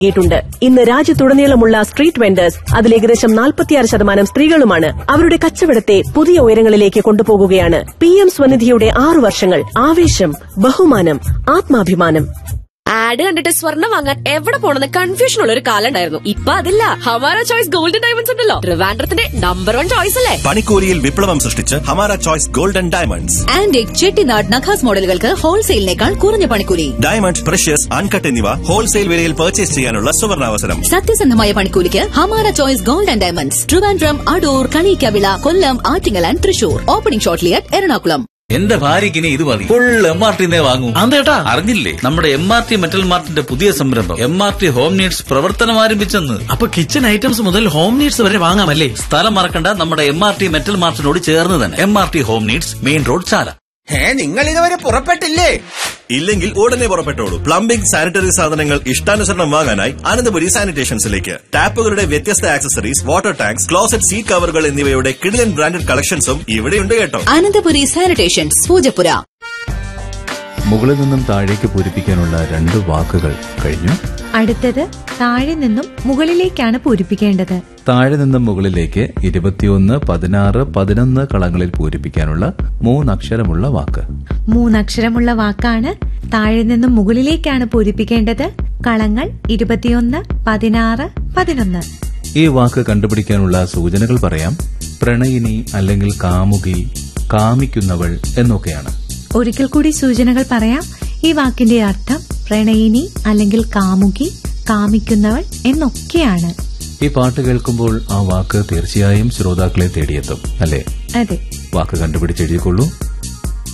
ിട്ടുണ്ട് ഇന്ന് രാജ്യത്തുടനീളമുള്ള street vendors അതിൽ ഏകദേശം നാൽപ്പത്തിയാറ് ശതമാനം സ്ത്രീകളുമാണ് അവരുടെ കച്ചവടത്തെ പുതിയ ഉയരങ്ങളിലേക്ക് കൊണ്ടുപോകുകയാണ് പി എം സ്വനിധിയുടെ ആറു വർഷങ്ങൾ ആവേശം ബഹുമാനം ആത്മാഭിമാനം ആഡ് കണ്ടിട്ട് സ്വർണ്ണം വാങ്ങാൻ എവിടെ പോണെന്ന് കൺഫ്യൂഷൻ ഉള്ള ഒരു കാലം ഉണ്ടായിരുന്നു ഇപ്പൊ അതില്ല ഹമാര ചോയ്സ് ഗോൾഡൻ ഡയമണ്ട്സ് ഉണ്ടല്ലോ ട്രിവാൻഡ്രത്തിന്റെ നമ്പർ വൺ ചോയ്സ് അല്ലേ പണിക്കൂലിയിൽ വിപ്ലവം സൃഷ്ടിച്ച് Hamara choice golden diamonds antique Chettinad Nakhas മോഡലുകൾക്ക് ഹോൾസെയിലിനേക്കാൾ കുറഞ്ഞ പണിക്കൂലി ഡയമണ്ട് പ്രഷ്യസ് അൺകട്ട് എന്നിവ ഹോൾസെയിൽ വിലയിൽ പർച്ചേസ് ചെയ്യാനുള്ള സുവർണാവസരം സത്യസന്ധമായ പണിക്കൂലിക്ക് Hamara choice gold and diamonds Trivandrum Adoor Kaliyikkavila Kollam Attingal and Thrissur opening shortly at Ernakulam എന്റെ ഭാര്യയ്ക്ക് ഇനി ഇത് മതി ഫുൾ എം ആർ ടിന്നെ വാങ്ങൂ അതേട്ടാ അറിഞ്ഞില്ലേ നമ്മുടെ എം ആർ ടി മെറ്റൽ മാർട്ടിന്റെ പുതിയ സംരംഭം M R T home needs പ്രവർത്തനം ആരംഭിച്ചെന്ന് അപ്പൊ കിച്ചൺ ഐറ്റംസ് മുതൽ ഹോം നീഡ്സ് വരെ വാങ്ങാമല്ലേ സ്ഥലം മറക്കണ്ട നമ്മുടെ എം ആർ ടി മെറ്റൽ മാർട്ടിനോട് ചേർന്ന് തന്നെ M R T home needs main road Chala ഏ നിങ്ങൾ ഇതുവരെ പുറപ്പെട്ടില്ലേ ഇല്ലെങ്കിൽ ഉടനെ പുറപ്പെട്ടോളൂ പ്ലംബിംഗ് സാനിറ്ററി സാധനങ്ങൾ ഇഷ്ടാനുസരണം വാങ്ങാനായി അനന്തപുരി സാനിറ്റേഷൻസിലേക്ക് ടാപ്പുകളുടെ വ്യത്യസ്ത accessories water tanks closet seat കവറുകൾ എന്നിവയുടെ കിടിലൻ ബ്രാൻഡഡ് കളക്ഷൻസും ഇവിടെയുണ്ട് കേട്ടോ അനന്തപുരി സാനിറ്റേഷൻസ് പൂജപ്പുര മുകളിൽ നിന്നും താഴേക്ക് പൂരിപ്പിക്കാനുള്ള രണ്ട് വാക്കുകൾ കഴിഞ്ഞു അടുത്തത് താഴെ നിന്നും മുകളിലേക്കാണ് പൂരിപ്പിക്കേണ്ടത് താഴെ നിന്നും മുകളിലേക്ക് ഇരുപത്തിയൊന്ന് പതിനാറ് പതിനൊന്ന് കളങ്ങളിൽ പൂരിപ്പിക്കാനുള്ള മൂന്നക്ഷരമുള്ള വാക്ക് മൂന്നക്ഷരമുള്ള വാക്കാണ് താഴെ നിന്നും മുകളിലേക്കാണ് പൂരിപ്പിക്കേണ്ടത് കളങ്ങൾ ഇരുപത്തിയൊന്ന് പതിനാറ് പതിനൊന്ന് ഈ വാക്ക് കണ്ടുപിടിക്കാനുള്ള സൂചനകൾ പറയാം പ്രണയിനി അല്ലെങ്കിൽ കാമുകി കാമിക്കുന്നവൾ എന്നൊക്കെയാണ് ഒരിക്കൽ കൂടി സൂചനകൾ പറയാം ഈ വാക്കിന്റെ അർത്ഥം പ്രണയിനി അല്ലെങ്കിൽ കാമുകി കാമിക്കുന്നവൾ എന്നൊക്കെയാണ് ഈ പാട്ട് കേൾക്കുമ്പോൾ ആ വാക്ക് തീർച്ചയായും ശ്രോതാക്കളെ തേടിയെത്തും അല്ലേ അതെ വാക്ക് കണ്ടുപിടിച്ചെഴുതിക്കൊള്ളൂ